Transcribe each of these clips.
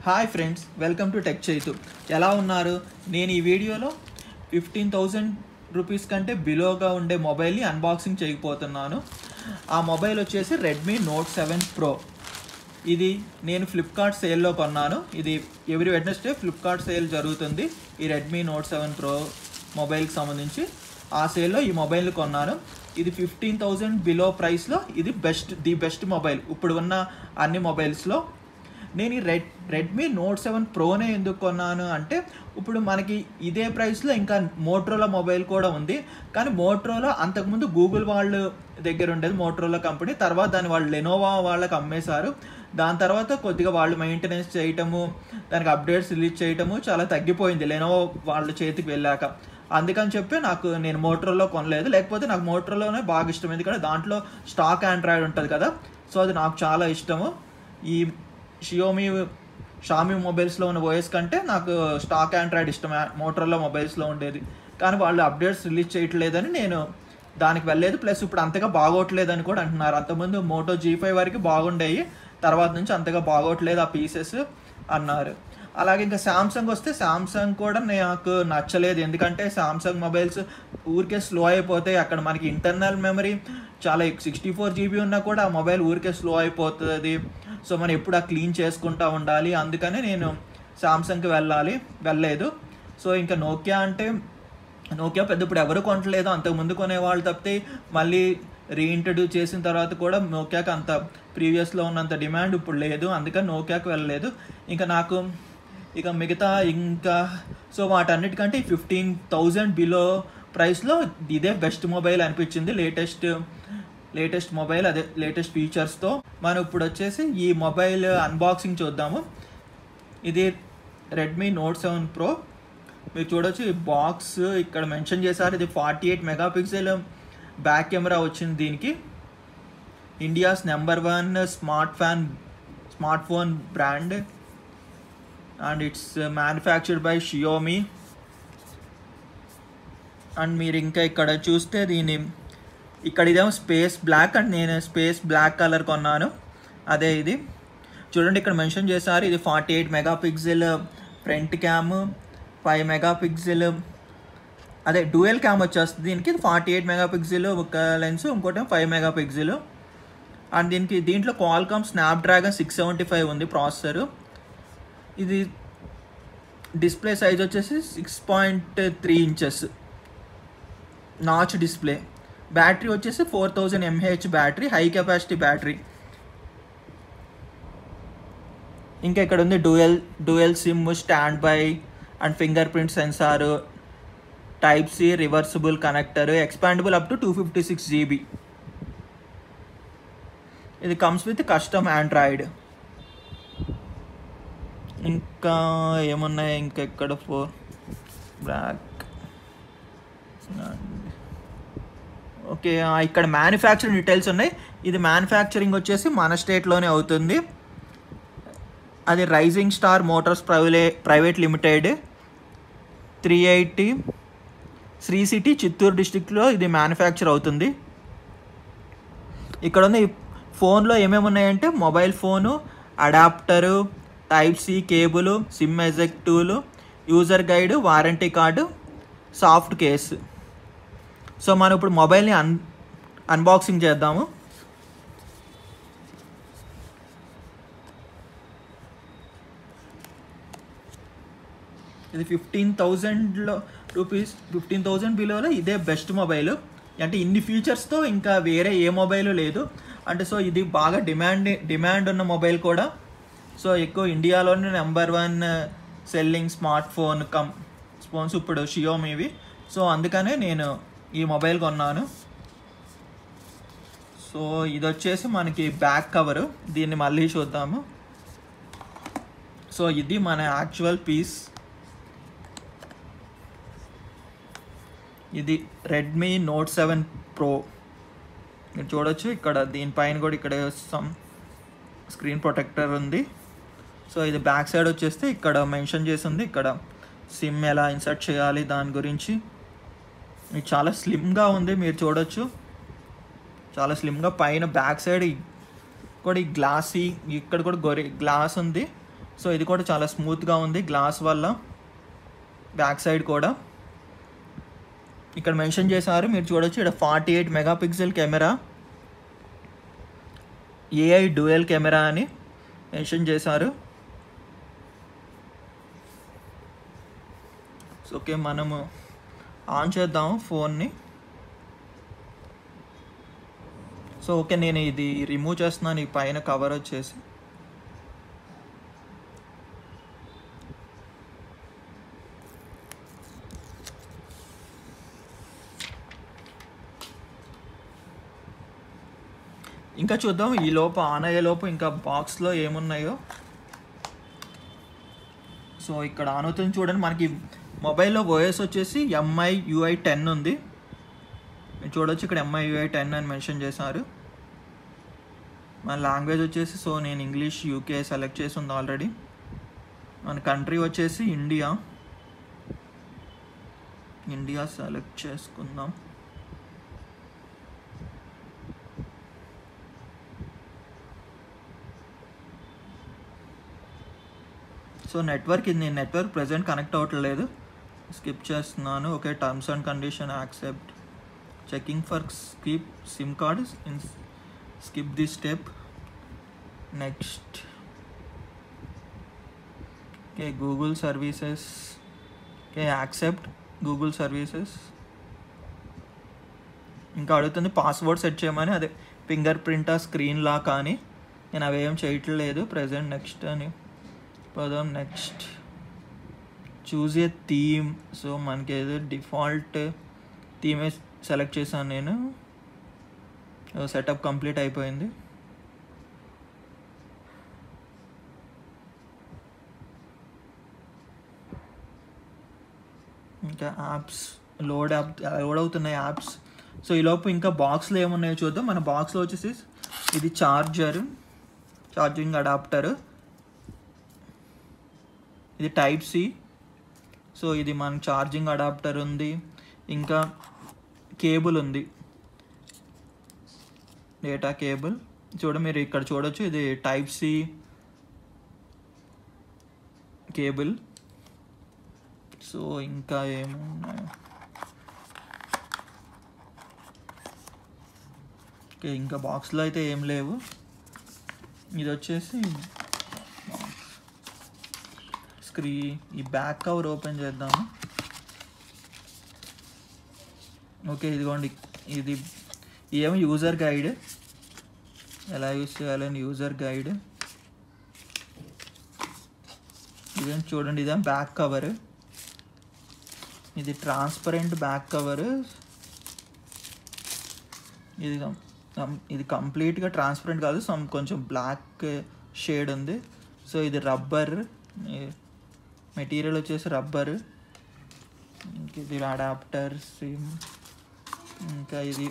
hi friends welcome to tech Chaitu ఎలా ఉన్నారు నేను ఈ వీడియోలో ఫిఫ్టీన్ థౌజండ్ రూపీస్ కంటే బిలోగా ఉండే మొబైల్ని అన్బాక్సింగ్ చేయకపోతున్నాను ఆ మొబైల్ వచ్చేసి రెడ్మీ నోట్ సెవెన్ ప్రో ఇది నేను ఫ్లిప్కార్ట్ సేల్లో కొన్నాను ఇది ఎవ్రీ వెడ్నెస్డే ఫ్లిప్కార్ట్ సేల్ జరుగుతుంది ఈ రెడ్మీ నోట్ సెవెన్ ప్రో మొబైల్కి సంబంధించి ఆ సేల్లో ఈ మొబైల్ కొన్నాను ఇది ఫిఫ్టీన్ థౌజండ్ బిలో ప్రైస్లో ఇది బెస్ట్ ది బెస్ట్ మొబైల్ ఇప్పుడు ఉన్న అన్ని మొబైల్స్లో నేను ఈ రెడ్ రెడ్మీ నోట్ సెవెన్ ప్రోనే ఎందుకు కొన్నాను అంటే ఇప్పుడు మనకి ఇదే ప్రైస్లో ఇంకా మోట్రోలా మొబైల్ కూడా ఉంది కానీ మోట్రోలా అంతకుముందు గూగుల్ వాళ్ళు దగ్గర ఉండేది మోట్రోలా కంపెనీ తర్వాత దాన్ని వాళ్ళు లెనోవా వాళ్ళకి అమ్మేశారు దాని తర్వాత కొద్దిగా వాళ్ళు మెయింటెనెన్స్ చేయటము దానికి అప్డేట్స్ రిలీజ్ చేయటము చాలా తగ్గిపోయింది లెనోవా వాళ్ళ చేతికి వెళ్ళాక అందుకని చెప్పి నాకు నేను మోటరోలో కొనలేదు లేకపోతే నాకు మోటరోలోనే బాగా ఇష్టం ఎందుకంటే దాంట్లో స్టాక్ ఆండ్రాయిడ్ ఉంటుంది కదా సో అది నాకు చాలా ఇష్టము ఈ షియోమి షామీ మొబైల్స్లో ఉన్న ఓఎస్ కంటే నాకు స్టాక్ ఆండ్రాయిడ్ ఇష్టం మోటరోలో మొబైల్స్లో ఉండేది కానీ వాళ్ళు అప్డేట్స్ రిలీజ్ చేయట్లేదని నేను దానికి వెళ్ళలేదు ప్లస్ ఇప్పుడు అంతగా బాగోట్లేదని కూడా అంటున్నారు అంతకుముందు మోటో జీ ఫైవ్ వరకు బాగుండేవి తర్వాత నుంచి అంతగా బాగోట్లేదు ఆ పీసెస్ అన్నారు అలాగే ఇంకా శాంసంగ్ వస్తే శాంసంగ్ కూడా నాకు నచ్చలేదు ఎందుకంటే శాంసంగ్ మొబైల్స్ ఊరికే స్లో అయిపోతాయి అక్కడ మనకి ఇంటర్నల్ మెమరీ చాలా సిక్స్టీ ఫోర్ జీబీ ఉన్నా కూడా ఆ మొబైల్ ఊరికే స్లో అయిపోతుంది సో మనం ఎప్పుడు ఆ క్లీన్ చేసుకుంటూ ఉండాలి అందుకనే నేను శాంసంగ్కి వెళ్ళాలి వెళ్ళలేదు సో ఇంకా నోకియా అంటే నోకియా పెద్ద ఇప్పుడు ఎవరు కొనట్లేదు అంతకు ముందు కొనేవాళ్ళు తప్పితే మళ్ళీ రీఇంట్రడ్యూస్ చేసిన తర్వాత కూడా నోకియాకి అంత ప్రీవియస్లో ఉన్నంత డిమాండ్ ఇప్పుడు లేదు అందుకని నోకియాకి వెళ్ళలేదు ఇంకా నాకు ఇక మిగతా ఇంకా సో వాటన్నిటికంటే ఫిఫ్టీన్ థౌజండ్ బిలో ప్రైస్లో ఇదే బెస్ట్ మొబైల్ అనిపించింది లేటెస్ట్ లేటెస్ట్ మొబైల్ అదే లేటెస్ట్ ఫీచర్స్తో మనం ఇప్పుడు వచ్చేసి ఈ మొబైల్ అన్బాక్సింగ్ చూద్దాము ఇది రెడ్మీ నోట్ సెవెన్ ప్రో మీరు చూడొచ్చు ఈ బాక్స్ ఇక్కడ మెన్షన్ చేశారు ఇది forty eight megapixel back camera వచ్చింది దీనికి India's number one smart fan smart phone brand and it's manufactured by Xiaomi and మీరు ఇంకా ఇక్కడ చూస్తే దీని ఇక్కడ ఇదేమో స్పేస్ బ్లాక్ అండ్ నేను స్పేస్ బ్లాక్ కలర్ కొన్నాను అదే ఇది చూడండి ఇక్కడ మెన్షన్ చేశారు ఇది forty eight megapixel front cam five megapixel అదే డ్యూయల్ క్యామ్ వచ్చేస్తుంది దీనికి ఫార్టీ ఎయిట్ మెగాపిక్సెల్ ఒక లెన్స్ ఇంకోటి ఫైవ్ మెగాపిక్సెల్ అండ్ దీనికి దీంట్లో Qualcomm Snapdragon six seventy five ఉంది ప్రాసెసర్ ఇది డిస్ప్లే సైజ్ వచ్చేసి six point three inches notch display battery వచ్చేసి four thousand mAh battery high capacity battery ఇంకా ఇక్కడ ఉంది dual dual SIM standby and fingerprint sensor type C reversible connector expandable up to two fifty six GB ఇది comes with custom Android ఇంకా ఏమున్నాయి ఇంకా ఎక్కడ four block okay ఇక్కడ manufacturing details ఉన్నాయి ఇది మ్యానుఫ్యాక్చరింగ్ వచ్చేసి మన స్టేట్లోనే అవుతుంది అది rising star motors private private limited three eighty Sri city Chittoor డిస్టిక్లో ఇది మ్యానుఫ్యాక్చర్ అవుతుంది ఇక్కడ ఉంది ఫోన్లో ఏమేమి ఉన్నాయంటే mobile phone adapter type C cable SIM eject tool user guide warranty card soft case so మనం ఇప్పుడు మొబైల్ని అన్ అన్బాక్సింగ్ చేద్దాము ఇది ఫిఫ్టీన్ థౌజండ్లో రూపీస్ ఫిఫ్టీన్ థౌజండ్ బిలోలో ఇదే బెస్ట్ మొబైల్ అంటే ఇన్ని ఫీచర్స్తో ఇంకా వేరే ఏ మొబైల్ లేదు అంటే సో ఇది బాగా డిమాండ్ డిమాండ్ ఉన్న మొబైల్ కూడా సో ఎక్కువ ఇండియాలోనే number one selling smart phone come phones ఇప్పుడు షియోమీవి సో అందుకనే నేను ఈ మొబైల్ కొన్నాను సో ఇది వచ్చేసి మనకి బ్యాక్ కవరు దీన్ని మళ్ళీ చూద్దాము సో ఇది మన యాక్చువల్ పీస్ ఇది రెడ్మీ నోట్ సెవెన్ ప్రో మీరు చూడొచ్చు ఇక్కడ దీనిపైన కూడా ఇక్కడ సమ్ స్క్రీన్ ప్రొటెక్టర్ ఉంది సో ఇది బ్యాక్ సైడ్ వచ్చేస్తే ఇక్కడ మెన్షన్ చేసి ఉంది ఇక్కడ సిమ్ ఎలా ఇన్సర్ట్ చేయాలి దాని గురించి ఇది చాలా స్లిమ్గా ఉంది మీరు చూడొచ్చు చాలా స్లిమ్గా పైన బ్యాక్ సైడ్ కూడా ఈ గ్లాస్ ఇక్కడ కూడా గొరి గ్లాస్ ఉంది సో ఇది కూడా చాలా స్మూత్గా ఉంది గ్లాస్ వల్ల బ్యాక్ సైడ్ కూడా ఇక్కడ మెన్షన్ చేశారు మీరు చూడొచ్చు ఇక్కడ forty eight megapixel camera AI dual camera అని మెన్షన్ చేశారు సో ఓకే మనము ఆన్ చేద్దాము ఫోన్ని సో ఓకే నేను ఇది రిమూవ్ చేస్తున్నాను ఈ పైన కవర్ వచ్చేసి ఇంకా చూద్దాం ఈ లోపు ఆన్ అయ్యే లోపు ఇంకా బాక్స్లో ఏమున్నాయో సో ఇక్కడ ఆన్ అవుతుంది చూడండి మనకి మొబైల్లో ఓఎస్ వచ్చేసి ఎంఐ యూఐ టెన్ ఉంది మీరు చూడొచ్చు ఇక్కడ ఎంఐ యూఐ టెన్ అని మెన్షన్ చేశారు మన లాంగ్వేజ్ వచ్చేసి సో నేను ఇంగ్లీష్ యూకే సెలెక్ట్ చేసి ఉంది ఆల్రెడీ మన కంట్రీ వచ్చేసి ఇండియా ఇండియా సెలెక్ట్ చేసుకుందాం సో నెట్వర్క్ ఇది నేను నెట్వర్క్ ప్రజెంట్ కనెక్ట్ అవ్వట్లేదు స్కిప్ చేస్తున్నాను okay terms and condition accept checking for skip SIM card in skip the step next okay Google services okay accept Google services ఇంకా అడుగుతుంది password set చేయమని అదే finger ప్రింటా screen లా కానీ నేను అవేం చేయట్లేదు ప్రజెంట్ నెక్స్ట్ అని పదం next choose a theme so మనకి ఏదో డిఫాల్ట్ థీమే సెలెక్ట్ చేశాను నేను సెటప్ కంప్లీట్ అయిపోయింది ఇంకా యాప్స్ లోడ్ యాప్ లోడ్ అవుతున్నాయి యాప్స్ సో ఈలోపు ఇంకా బాక్స్లో ఏమున్నాయో చూద్దాం మన బాక్స్లో వచ్చేసి ఇది చార్జర్ ఛార్జింగ్ అడాప్టర్ ఇది టైప్ సి సో ఇది మన ఛార్జింగ్ అడాప్టర్ ఉంది ఇంకా కేబుల్ ఉంది డేటా కేబుల్ చూడ మీరు ఇక్కడ చూడొచ్చు ఇది టైప్ సి కేబుల్ సో ఇంకా ఏమున్నాయి ఓకే ఇంకా బాక్స్లో అయితే ఏం లేవు ఇది వచ్చేసి స్క్రీ ఈ బ్యాక్ కవర్ ఓపెన్ చేద్దాము ఓకే ఇదిగోండి ఇది ఏమో యూజర్ గైడ్ ఎలా యూస్ చేయాలని యూజర్ గైడ్ ఇదేం చూడండి ఇదేం బ్యాక్ కవర్ ఇది ట్రాన్స్పరెంట్ బ్యాక్ కవర్ ఇది కం- కం- ఇది కంప్లీట్గా ట్రాన్స్పరెంట్ కాదు సమ్ కొంచెం బ్లాక్ షేడ్ ఉంది సో ఇది రబ్బర్ మెటీరియల్ వచ్చేసి రబ్బర్ ఇది అడాప్టర్ సిమ్ ఇంకా ఇది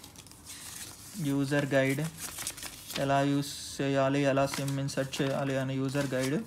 యూజర్ గైడ్ ఎలా యూస్ చేయాలి ఎలా సిమ్ ఇన్సర్ట్ చేయాలి అనే యూజర్ గైడ్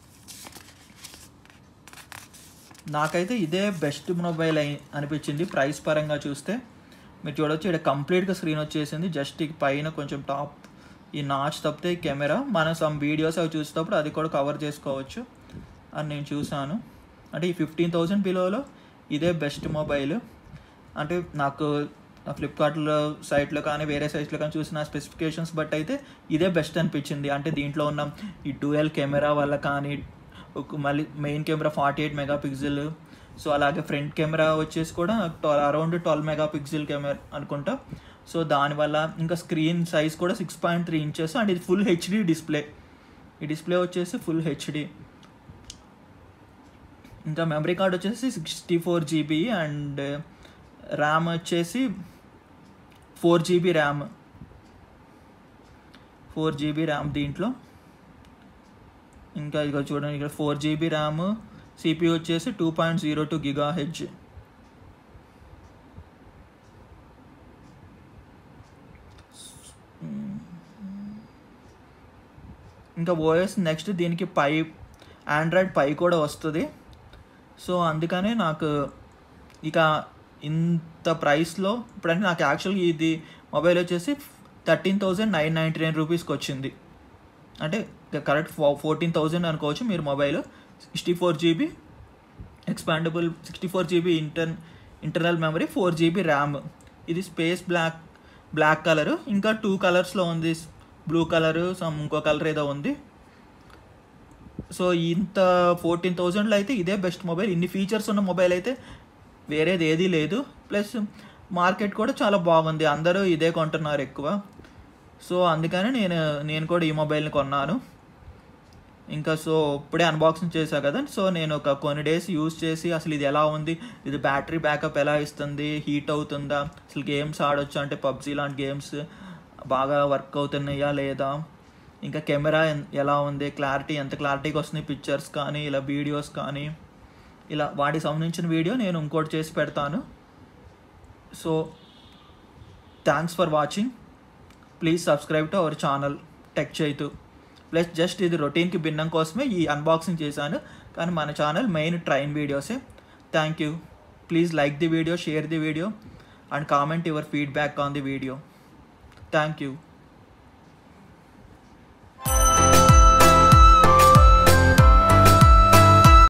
నాకైతే ఇదే బెస్ట్ మొబైల్ అయి అనిపించింది ప్రైస్ పరంగా చూస్తే మీరు చూడొచ్చు ఇక్కడ కంప్లీట్గా స్క్రీన్ వచ్చేసింది జస్ట్ ఈ పైన కొంచెం టాప్ ఈ నాచ్ తప్పితే ఈ కెమెరా మనం సమ్ వీడియోస్ అవి చూసేటప్పుడు అది కూడా కవర్ చేసుకోవచ్చు అని నేను చూసాను అంటే ఈ ఫిఫ్టీన్ థౌజండ్ బిలోలో ఇదే బెస్ట్ మొబైల్ అంటే నాకు ఫ్లిప్కార్ట్లో సైట్లో కానీ వేరే సైట్స్లో కానీ చూసిన స్పెసిఫికేషన్స్ బట్ అయితే ఇదే బెస్ట్ అనిపించింది అంటే దీంట్లో ఉన్న ఈ డ్యూయల్ కెమెరా వల్ల కానీ ఒక మళ్ళీ main camera forty eight megapixel so అలాగే ఫ్రంట్ కెమెరా వచ్చేసి కూడా around twelve megapixel camera అనుకుంటా సో దానివల్ల ఇంకా స్క్రీన్ సైజ్ కూడా six point three inches and ఇది ఫుల్ హెచ్డి డిస్ప్లే ఈ డిస్ప్లే వచ్చేసి ఫుల్ హెచ్డి ఇంకా మెమరీ కార్డ్ వచ్చేసి sixty four GB and RAM వచ్చేసి four GB RAM four GB RAM దీంట్లో ఇంకా ఇక చూడండి ఇక్కడ ఫోర్ జీబీ ర్యామ్ సిపి వచ్చేసి two point zero two giga H ఇంకా ఓఎస్ నెక్స్ట్ దీనికి పై ఆండ్రాయిడ్ పై కూడా వస్తుంది సో అందుకనే నాకు ఇక ఇంత ప్రైస్లో ఇప్పుడంటే నాకు యాక్చువల్గా ఇది మొబైల్ వచ్చేసి thirteen thousand nine ninety nine రూపీస్కి వచ్చింది అంటే కరెక్ట్ ఫోర్టీన్ థౌజండ్ అనుకోవచ్చు మీరు mobile sixty four GB expandable sixty four GB inter internal memory four GB RAM ఇది స్పేస్ బ్లాక్ బ్లాక్ కలర్ ఇంకా టూ కలర్స్లో ఉంది బ్లూ కలర్ సమ్ ఇంకో కలర్ ఏదో ఉంది సో ఇంత ఫోర్టీన్ థౌజండ్లో అయితే ఇదే బెస్ట్ మొబైల్ ఇన్ని ఫీచర్స్ ఉన్న మొబైల్ అయితే వేరేది ఏదీ లేదు ప్లస్ మార్కెట్ కూడా చాలా బాగుంది అందరూ ఇదే కొంటున్నారు ఎక్కువ సో అందుకని నేను నేను కూడా ఈ మొబైల్ని కొన్నాను ఇంకా సో ఇప్పుడే అన్బాక్సింగ్ చేశా కదా సో నేను ఒక కొన్ని డేస్ యూజ్ చేసి అసలు ఇది ఎలా ఉంది ఇది బ్యాటరీ బ్యాకప్ ఎలా ఇస్తుంది హీట్ అవుతుందా అసలు గేమ్స్ ఆడొచ్చు అంటే పబ్జీ లాంటి గేమ్స్ బాగా వర్క్ అవుతున్నాయా లేదా ఇంకా కెమెరా ఎలా ఉంది క్లారిటీ ఎంత క్లారిటీగా వస్తుంది పిక్చర్స్ కానీ ఇలా వీడియోస్ కానీ ఇలా వాటికి సంబంధించిన వీడియో నేను ఇంకోటి చేసి పెడతాను so thanks for watching please subscribe to our channel tech Chaitu plus just ఇది రొటీన్కి భిన్నం కోసమే ఈ అన్బాక్సింగ్ చేశాను కానీ మన ఛానల్ మెయిన్ ట్రైన్ వీడియోసే thank you please like the video share the video and comment your feedback on the video thank you